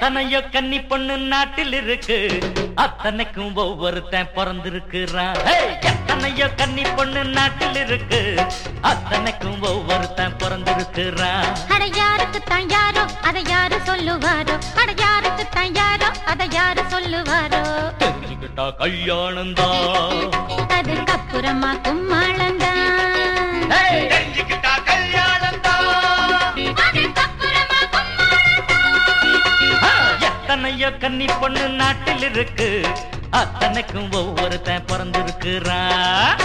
எத்தனையோ கன்னி பொண்ணு நாட்டில் இருக்கு அத்தனைக்கும் ஒவ்வொருத்தன் பிறந்திருக்கிறான் ஹேய்! எத்தனையோ கன்னி பொண்ணு நாட்டில் இருக்கு அத்தனைக்கும் ஒவ்வொருத்தன் பிறந்திருக்கிறான் அட யாருக்கு தான் யாரோ அதை யாரு சொல்லுவாரோ அட யாருக்கு தான் யாரோ அதை யாரு சொல்லுவாரோ தெரிஞ்சுக்கிட்டா கல்யாணம் தான் அதுக்கப்புறமா கும்மாளந்தான் தெரிஞ்சுக்கிட்டா கல்யாணம் தான் எத்தனையோ கன்னி பொண்ணு நாட்டில் இருக்கு அத்தனைக்கும் ஒவ்வொருத்தன் பிறந்திருக்கிறான்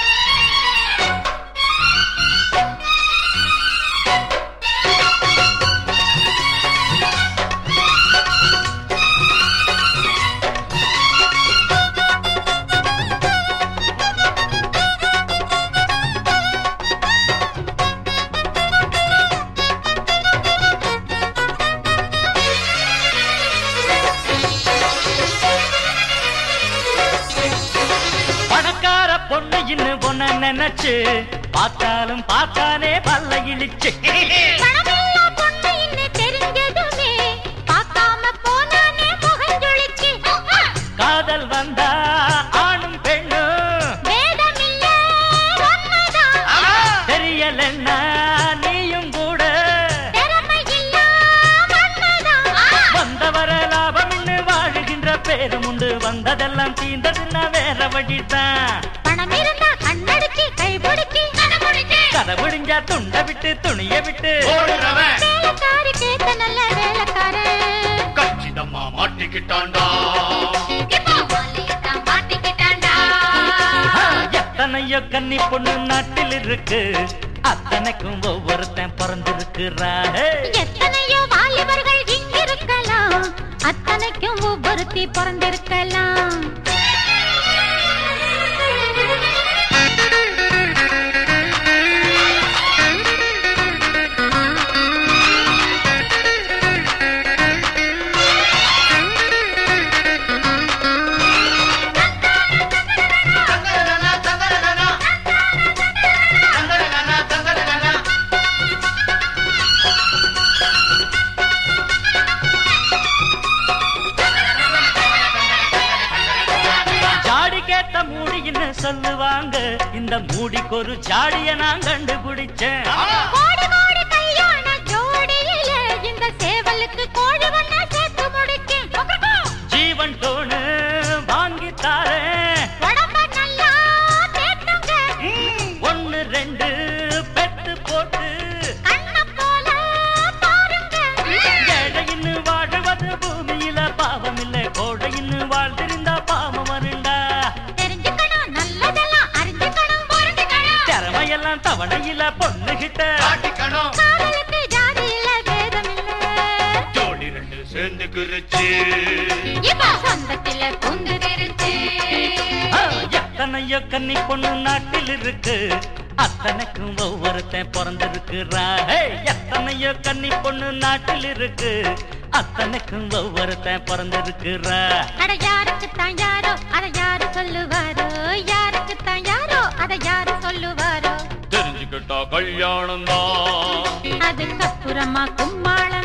பணக்கார பொண்ணு இன்னும் பொண்ண நினைச்சு பார்த்தாலும் பார்த்தானே பல்ல இழிச்சு பணமில்லா பொண்ணு இன்னும் தெரிஞ்சதுமே பார்க்காம போனானே முகஞ்சொழிச்சு காதல் வந்தா ஆணும் பெண்ணும் வேதமில்ல உண்மைதான் தெரியலன்னா நீயும் கூட திறமையில்ல உண்மைதான் வந்தவர லாபம்னு வாழுகின்ற பேரும் உண்டு வந்ததெல்லாம் தீந்ததுன்னா வேற வழிதான் பணம் இருந்தா கண்ணடிச்சு கைபிடிச்சு கதை முடிஞ்சா துண்ட விட்டு துணிய விட்டு ஓடுறவன் வேலைக்காரி கேட்ட நல்ல வேலைக்காரு கச்சிதமா மாட்டிக்கிட்டான்டா ஆ, எத்தனையோ கன்னி பொண்ணு நாட்டில் இருக்கு அத்தனைக்கும் ஒவ்வொருத்தன் பிறந்திருக்கிறா ஹே! எத்தனையோ வாலிபர்கள் இங்கிருக்கலாம் அத்தனைக்கும் ஒவ்வொருத்தி பிறந்திருக்கலாம் தங்கரனா தங்கரனா தங்கரனா தங்கரனா ஜாடி கேட்ட மூடின்னு சொல்லுவாங்க இந்த மூடிக்கு ஒரு ஜாடிய நான் கண்டுபிடிச்சேன் கோடி கோடி கல்யாண ஜோடியில இந்த சேவலுக்கு கோழி ஒண்ணா சேர்த்து முடிக்கேன் ஜீவன் டோனு வாங்கி தாரேன் உடம்ப நல்லா தேத்துங்க ஒன்னு ரெண்டு பெத்து போட்டு கண்ண போல பாருங்க ஏழையின்னு வாழுவது பூமியில பாவம் இல்லை கோழையின்னு வாழ்ந்திருந்தா பாவம் வருண்டா தெரிஞ்சுக்கணும் நல்லதெல்லாம் அறிஞ்சுக்கணும் புரிஞ்சுக்கணும் திறமையெல்லாம் தவணையில பொண்ணுகிட்ட காட்டிக்கணும் காதலுக்கு ஜாதி இல்ல வேதம் இல்ல ஜோடி ரெண்டு சேர்ந்துக்கிருச்சு இப்ப சொந்தத்தில பூந்துருச்சு ஆ, எத்தனையோ கன்னி பொண்ணு நாட்டில் இருக்கு அத்தனைக்கும் ஒவ்வொருத்தன் பிறந்திருக்கிறா ஹே! எத்தனையோ கன்னி பொண்ணு நாட்டில் இருக்கு அத்தனைக்கும் ஒவ்வொருத்தன் பிறந்திருக்கிறா அட யாருக்கு தான் யாரோ அதை யாரு சொல்லுவாரோ யாருக்கு தான் யாரோ அதை யாரு சொல்லுவாரோ தெரிஞ்சுக்கிட்டா கல்யாணம் தான் அதுக்கப்புறமா கும்மாள